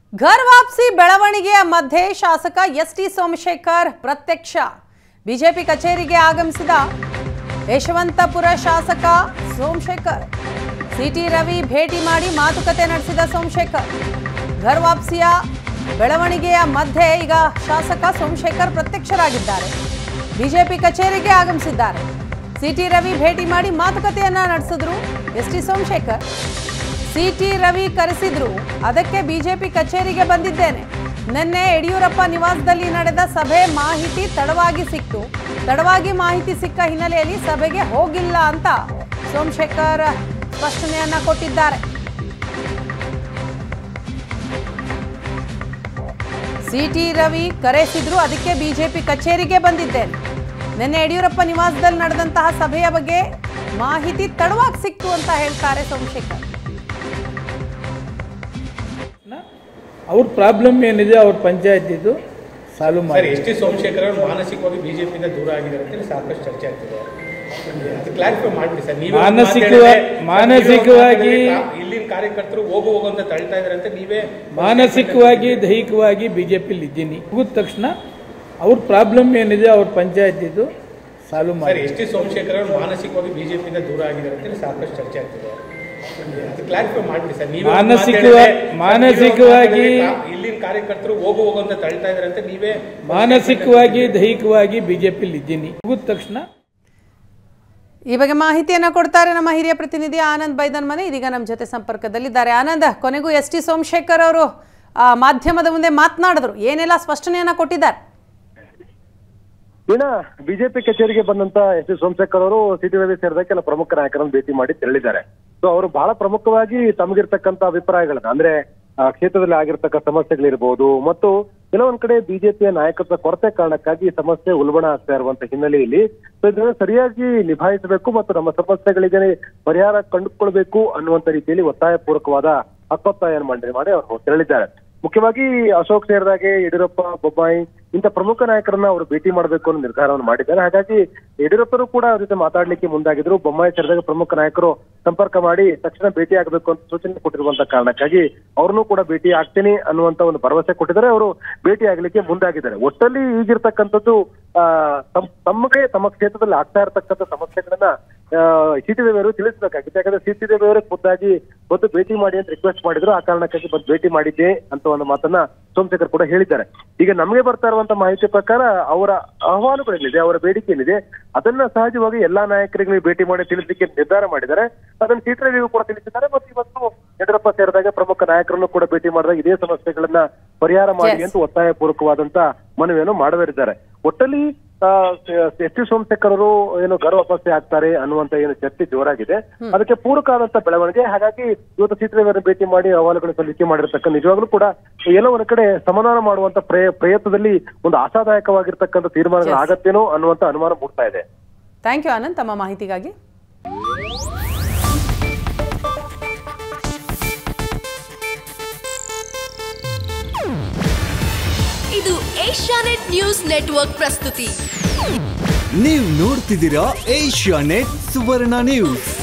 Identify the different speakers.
Speaker 1: ಘರ್ ವಾಪಸಿ ಬೆಳವಣಿಗೆಯ ಮಧ್ಯೆ ಶಾಸಕ ಎಸ್ ಟಿ ಸೋಮಶೇಖರ್ ಪ್ರತ್ಯಕ್ಷ ಬಿಜೆಪಿ ಕಚೇರಿಗೆ ಆಗಮಿಸಿದ ಯಶವಂತಪುರ ಶಾಸಕ ಸೋಮಶೇಖರ್ ಸಿಟಿ ರವಿ ಭೇಟಿ ಮಾಡಿ ಮಾತುಕತೆ ನಡೆಸಿದ ಸೋಮಶೇಖರ್ ಘರ್ ವಾಪಸಿಯ ಬೆಳವಣಿಗೆಯ ಮಧ್ಯೆ ಈಗ ಶಾಸಕ ಸೋಮಶೇಖರ್ ಪ್ರತ್ಯಕ್ಷರಾಗಿದ್ದಾರೆ ಬಿಜೆಪಿ ಕಚೇರಿಗೆ ಆಗಮಿಸಿದ್ದಾರೆ ಸಿಟಿ ರವಿ ಭೇಟಿ ಮಾಡಿ ಮಾತುಕತೆಯನ್ನ ನಡೆಸಿದ್ರು S T Somashekar C T ಕರೆಸಿದ್ರು ಅದಕ್ಕೆ ಬಿಜೆಪಿ ಕಚೇರಿಗೆ ಬಂದಿದ್ದೇನೆ ನಿನ್ನೆ ಯಡಿಯೂರಪ್ಪ ನಿವಾಸದಲ್ಲಿ ನಡೆದ ಸಭೆ ಮಾಹಿತಿ ತಡವಾಗಿ ಸಿಕ್ತು ತಡವಾಗಿ ಮಾಹಿತಿ ಸಿಕ್ಕ ಹಿನ್ನೆಲೆಯಲ್ಲಿ ಸಭೆಗೆ ಹೋಗಿಲ್ಲ ಅಂತ ಸೋಮಶೇಖರ್ ಸ್ಪಷ್ಟನೆಯನ್ನ ಕೊಟ್ಟಿದ್ದಾರೆ ಸಿಟಿ ರವಿ ಕರೆಸಿದ್ರು ಅದಕ್ಕೆ ಬಿಜೆಪಿ ಕಚೇರಿಗೆ ಬಂದಿದ್ದೇನೆ ನಿನ್ನೆ ಯಡಿಯೂರಪ್ಪ ನಿವಾಸದಲ್ಲಿ ನಡೆದಂತಹ ಸಭೆಯ ಬಗ್ಗೆ ಮಾಹಿತಿ ತಡವಾಗಿ ಸಿಕ್ತು ಅಂತ ಹೇಳ್ತಾರೆ ಸೋಮಶೇಖರ್
Speaker 2: ಅವ್ರ ಪ್ರಾಬ್ಲಮ್ ಏನಿದೆ ಅವ್ರ ಪಂಚಾಯತಿದು ಸಾಲ್ವ್
Speaker 3: ಸರ್
Speaker 2: ಮಾಡಿ
Speaker 3: ಎಸ್ ಟಿ ಸೋಮಶೇಖರ್ ಅವರು ಮಾನಸಿಕವಾಗಿ ಬಿಜೆಪಿಯಿಂದ ದೂರ ಆಗಿದ್ದಾರೆ ಅಂತೇಳಿ ಸಾಕಷ್ಟು ಚರ್ಚೆ ಆಗ್ತಿದೆ ಅದು ಕ್ಲಾರಿಫೈ ಮಾಡ್ಬಿಡಿ ಸರ್ ನೀವೇ ಒಂದು ಮಾತು
Speaker 2: ಮಾನಸಿಕವ-
Speaker 3: ಹೇಳಿದ್ರೆ, ಸರ್,
Speaker 2: ಮಾನಸಿಕವಾಗಿ-
Speaker 3: ನೀವೇ ಒಂದು ಮಾತು ಹೇಳಿದ್ರೆ, ಇಲ್ಲಿನ ಕಾರ್ಯಕರ್ತರು ಹೋಗು ಹೋಗು ಅಂತ ತಳ್ತಾ ಇದಾರೆ ಅಂತ ನೀವೇ
Speaker 2: ಮಾನಸಿಕವಾಗಿ ದೈಹಿಕವಾಗಿ ಬಿ ಜೆ ಪಿಲಿ ಇದ್ದೀನಿ ಹೋಗಿದ ತಕ್ಷಣ ಅವ್ರ ಪ್ರಾಬ್ಲಮ್ ಏನಿದೆ ಅವ್ರ ಪಂಚಾಯತಿದು ಸಾಲ್ವ್
Speaker 3: ಸರ್
Speaker 2: ಮಾಡಿ
Speaker 3: ಎಸ್ ಟಿ ಸೋಮಶೇಖರ್ ಅವರು ಮಾನಸಿಕವಾಗಿ ಬಿಜೆಪಿಯಿಂದ ದೂರ ಆಗಿದ್ದಾರೆ ಅಂತೇಳಿ ಸಾಕಷ್ಟು ಚರ್ಚೆ ಆಗ್ತಿದೆ ಅದು ಕ್ಲಾರಿಫೈ ಮಾಡ್ಬಿಡಿ ಸರ್ ನೀವೇ ಒಂದು ಮಾತು
Speaker 2: ಮಾನಸಿಕವ-
Speaker 3: ಹೇಳಿದ್ರೆ, ಸರ್, ನೀವೇ ಒಂದು ಮಾತು
Speaker 2: ಮಾನಸಿಕವಾಗಿ-
Speaker 3: ಹೇಳಿದ್ರೆ, ಇಲ್ಲಿನ ಕಾರ್ಯಕರ್ತರು ಹೋಗು ಹೋಗು ಅಂತ ತಳ್ತಾ ಇದಾರೆ ಅಂತ ನೀವೇ
Speaker 2: ಮಾನಸಿಕವಾಗಿ ದೈಹಿಕವಾಗಿ ಬಿ ಜೆ ಪಿಲಿ ಇದ್ದೀನಿ ಹೋಗಿದ ತಕ್ಷಣ
Speaker 1: ಈ ಬಗ್ಗೆ ಮಾಹಿತಿಯನ್ನ ಕೊಡ್ತಾರೆ ನಮ್ಮ ಹಿರಿಯ ಪ್ರತಿನಿಧಿ ಆನಂದ್ ಬೈದನ್ ಮನೆ ಇದೀಗ ನಮ್ಮ ಜೊತೆ ಸಂಪರ್ಕದಲ್ಲಿದ್ದಾರೆ ಆನಂದ್ ಕೊನೆಗೂ ಎಸ್ ಟಿ ಸೋಮಶೇಖರ್ ಅವರು ಆ, ಮಾಧ್ಯಮದ ಮುಂದೆ ಮಾತನಾಡಿದ್ರು ಏನೆಲ್ಲ ಸ್ಪಷ್ಟನೆಯನ್ನ ಕೊಟ್ಟಿದ್ದಾರೆ
Speaker 4: ಇನ್ನ ಬಿಜೆಪಿ ಕಚೇರಿಗೆ ಬಂದಂತ ಎಸ್ ಡಿ ಸೋಮಶೇಖರ್ ಅವರು ಸಿಟಿ ರವಿ ಸೇರಿದ ಕೆಲ ಪ್ರಮುಖ ನಾಯಕರನ್ನು ಭೇಟಿ ಮಾಡಿ ತೆರಳಿದ್ದಾರೆ ಸೊ ಅವರು ಬಹಳ ಪ್ರಮುಖವಾಗಿ ತಮಗಿರ್ತಕ್ಕಂತ ಅಭಿಪ್ರಾಯಗಳನ್ನ ಅಂದ್ರೆ ಆ, ಕ್ಷೇತ್ರದಲ್ಲಿ ಆಗಿರ್ತಕ್ಕ ಸಮಸ್ಯೆಗಳಿರ್ಬೋದು ಮತ್ತು ಕೆಲವೊಂದ್ ಕಡೆ ಬಿಜೆಪಿಯ ನಾಯಕತ್ವ ಕೊರತೆ ಕಾರಣಕ್ಕಾಗಿ ಈ ಸಮಸ್ಯೆ ಉಲ್ಬಣ ಆಗ್ತಾ ಇರುವಂತ ಹಿನ್ನೆಲೆಯಲ್ಲಿ ಸೊ ಇದನ್ನ ಸರಿಯಾಗಿ ನಿಭಾಯಿಸಬೇಕು ಮತ್ತು ನಮ್ಮ ಸಮಸ್ಯೆಗಳಿಗೆ ಪರಿಹಾರ ಕಂಡುಕೊಳ್ಬೇಕು ಅನ್ನುವಂತ ರೀತಿಯಲ್ಲಿ ಒತ್ತಾಯ ಪೂರ್ವಕವಾದ ಹಕ್ಕೊತ್ತಾಯ ಮಾಡಿ ಮಾಡಿ ಅವರು ತೆರಳಿದ್ದಾರೆ ಮುಖ್ಯವಾಗಿ ಅಶೋಕ್ ಸೇರಿದಾಗೆ ಯಡಿಯೂರಪ್ಪ ಬೊಮ್ಮಾಯಿ ಇಂಥ ಪ್ರಮುಖ ನಾಯಕರನ್ನ ಅವರು ಭೇಟಿ ಮಾಡಬೇಕು ಅನ್ನೋ ನಿರ್ಧಾರವನ್ನು ಮಾಡಿದ್ದಾರೆ ಹಾಗಾಗಿ ಯಡಿಯೂರಪ್ಪರು ಕೂಡ ಅವ್ರ ಜೊತೆ ಮಾತಾಡ್ಲಿಕ್ಕೆ ಮುಂದಾಗಿದ್ರು ಬೊಮ್ಮಾಯಿ ಸೇರಿದಾಗ ಪ್ರಮುಖ ನಾಯಕರು ಸಂಪರ್ಕ ಮಾಡಿ ತಕ್ಷಣ ಭೇಟಿ ಆಗಬೇಕು ಅಂತ ಸೂಚನೆ ಕೊಟ್ಟಿರುವಂತ ಕಾರಣಕ್ಕಾಗಿ ಅವ್ರನ್ನೂ ಕೂಡ ಭೇಟಿ ಆಗ್ತೀನಿ ಅನ್ನುವಂತ ಒಂದು ಭರವಸೆ ಕೊಟ್ಟಿದ್ದಾರೆ ಅವರು ಭೇಟಿ ಆಗ್ಲಿಕ್ಕೆ ಮುಂದಾಗಿದ್ದಾರೆ ಒಟ್ಟಲ್ಲಿ ಈಗಿರ್ತಕ್ಕಂಥದ್ದು ಆ ತಮ್- ತಮಗೆ ತಮ್ಮ ಕ್ಷೇತ್ರದಲ್ಲಿ ಆಗ್ತಾ ಇರತಕ್ಕಂಥ ಸಮಸ್ಯೆಗಳನ್ನ ಸಿಟಿ ದೇವರು ತಿಳಿಸಬೇಕಾಗಿತ್ತು ಯಾಕಂದ್ರೆ ಸಿಟಿ ದೇವರು ಖುದ್ದಾಗಿ ಬಂದು ಭೇಟಿ ಮಾಡಿ ಅಂತ ರಿಕ್ವೆಸ್ಟ್ ಮಾಡಿದ್ರು ಆ ಕಾರಣಕ್ಕಾಗಿ ಬಂದು ಭೇಟಿ ಮಾಡಿದ್ದೆ ಅಂತ ಒಂದು ಮಾತನ್ನ ಸೋಮಶೇಖರ್ ಕೂಡ ಹೇಳಿದ್ದಾರೆ ಈಗ ನಮಗೆ ಬರ್ತಾ ಇರುವಂತ ಮಾಹಿತಿ ಪ್ರಕಾರ ಅವರ ಆಹ್ವಾನಗಳೇನಿದೆ ಅವರ ಬೇಡಿಕೆ ಏನಿದೆ ಅದನ್ನ ಸಹಜವಾಗಿ ಎಲ್ಲಾ ನಾಯಕರಿಗೆ ನೀವು ಭೇಟಿ ಮಾಡಿ ತಿಳಿಸಲಿಕ್ಕೆ ನಿರ್ಧಾರ ಮಾಡಿದ್ದಾರೆ ಅದನ್ನ ಸಿಟಿ ರವಿಗೂ ಕೂಡ ತಿಳಿಸಿದ್ದಾರೆ ಮತ್ತು ಇವತ್ತು ಯಡಿಯೂರಪ್ಪ ಸೇರಿದಾಗ ಪ್ರಮುಖ ನಾಯಕರನ್ನು ಕೂಡ ಭೇಟಿ ಮಾಡಿದಾಗ ಇದೇ ಸಮಸ್ಯೆಗಳನ್ನ ಪರಿಹಾರ ಮಾಡಿ
Speaker 1: Yes.
Speaker 4: ಅಂತ ಒತ್ತಾಯ ಪೂರ್ವಕವಾದಂತ ಮನವಿಯನ್ನು ಮಾಡವರಿದ್ದಾರೆ ಒಟ್ಟಲ್ಲಿ ಎಸ್ ಟಿ ಸೋಮಶೇಖರ್ ಅವರು ಏನು ಗರ್ವ ವಾಪಸ್ಸೆ ಆಗ್ತಾರೆ ಅನ್ನುವಂತ ಏನು ಚರ್ಚೆ ಜೋರಾಗಿದೆ ಅದಕ್ಕೆ ಪೂರಕ ಆದಂತ ಬೆಳವಣಿಗೆ ಹಾಗಾಗಿ ಇವತ್ತು ಸಿದ್ದರಾಮಯ್ಯ ಭೇಟಿ ಮಾಡಿ ಅಹವಾಲುಗಳನ್ನು ಸಲ್ಲಿಕೆ ಮಾಡಿರ್ತಕ್ಕ ನಿಜವಾಗ್ಲೂ ಕೂಡ ಎಲ್ಲೋ ಒಂದ್ ಕಡೆ ಸಮಾಧಾನ ಮಾಡುವಂತ ಪ್ರಯ ಪ್ರಯತ್ನದಲ್ಲಿ ಒಂದು ಆಶಾದಾಯಕವಾಗಿರ್ತಕ್ಕಂಥ ತೀರ್ಮಾನಗಳು
Speaker 1: Yes.
Speaker 4: ಆಗತ್ತೇನೋ ಅನ್ನುವಂತ ಅನುಮಾನ ಮೂಡ್ತಾ ಇದೆ
Speaker 1: ಥ್ಯಾಂಕ್ ಯು ಆನಂದ್ ತಮ್ಮ ಮಾಹಿತಿಗಾಗಿ
Speaker 5: ಇದು ಏಷ್ಯಾನೆಟ್ ನ್ಯೂಸ್ ನೆಟ್ವರ್ಕ್ ಪ್ರಸ್ತುತಿ
Speaker 6: ನೀವು ನೋಡ್ತಿದ್ದೀರಾ ಏಷ್ಯಾ ನೆಟ್ ಸುವರ್ಣ ನ್ಯೂಸ್